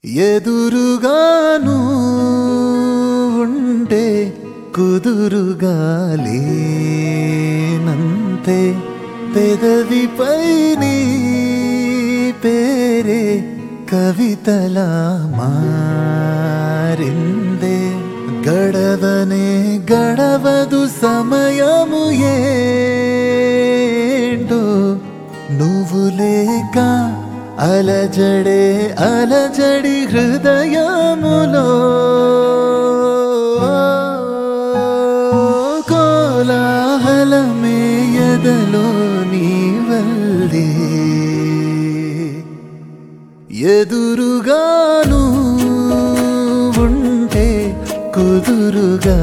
ఎదురుగాను ఉంటే కుదురుగా లేనంతే పెదవిపై నీ పేరే కవితలా మారిందే గడవనే గడవదు సమయము ఏంటో నువ్వు లేక అలజడే అలజడి హృదయములో కోలాహలమే ఎదలో నీ వల్లే ఎదురుగాను ఉంటే కుదురుగా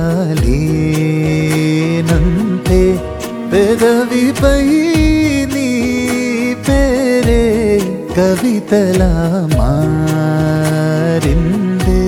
లేనంతే పెదవిపై నీ పేరే కవితలా మారిందే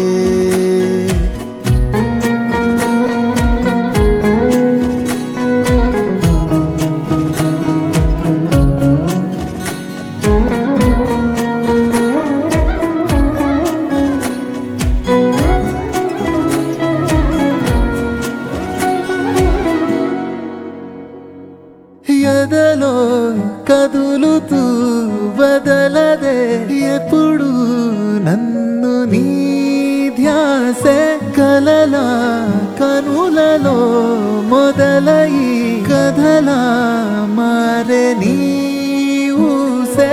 ఎదలో కదులుతూ వదలదే ఎప్పుడు నన్ను నీ ధ్యాసే కలలా కనులలో మొదలై కథలా మారే నీ ఊసే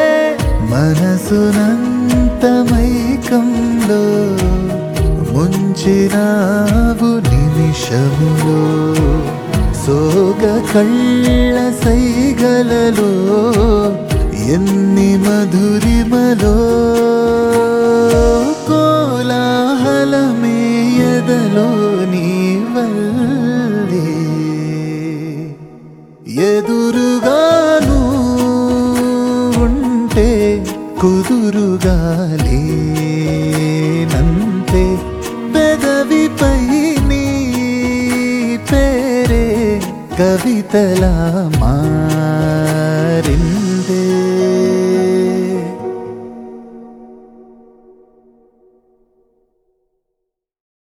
మనసునంతమైకంలో ముంచినావు నిమిషములో సోగ కళ్ళ సైగలలో ఎన్ని మధురిమలో కోలాహలమే ఎదలో నీ వల్లే ఎదురుగాను ఉంటే కుదురుగా లేనంతే పెదవిపై నీ పేరే కవితలా